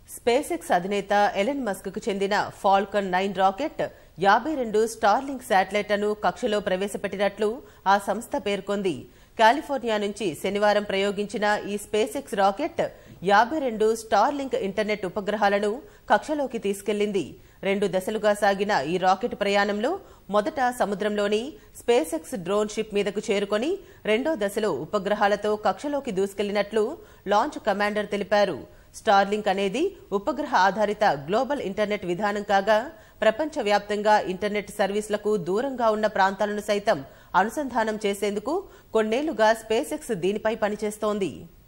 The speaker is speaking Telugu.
స్పేస్ ఎక్స్ అధినేత ఎలెన్ మస్క్ కు చెందిన ఫాల్కన్ నైన్ రాకెట్ యాభై రెండు స్టార్లింక్ శాటిలైట్లను కక్షలో ప్రవేశపెట్టినట్లు ఆ సంస్థ పేర్కొంది కాలిఫోర్నియా నుంచి శనివారం ప్రయోగించిన ఈ స్పేస్ ఎక్స్ రాకెట్ యాభై రెండు స్టార్లింక్ ఇంటర్నెట్ ఉపగ్రహాలను కక్షలోకి తీసుకెళ్లింది రెండు దశలుగా సాగిన ఈ రాకెట్ ప్రయాణంలో మొదట సముద్రంలోని స్పేస్ ఎక్స్ డ్రోన్ షిప్ మీదకు చేరుకొని రెండో దశలో ఉపగ్రహాలతో కక్షలోకి దూసుకెళ్లినట్లు లాంచ్ కమాండర్ తెలిపారు స్టార్లింక్ అనేది ఉపగ్రహ ఆధారిత గ్లోబల్ ఇంటర్నెట్ విధానం కాగా ప్రపంచవ్యాప్తంగా ఇంటర్నెట్ సర్వీసులకు దూరంగా ఉన్న ప్రాంతాలను సైతం అనుసంధానం చేసేందుకు కొన్నేళ్లుగా స్పేస్ ఎక్స్ దీనిపై పనిచేస్తోంది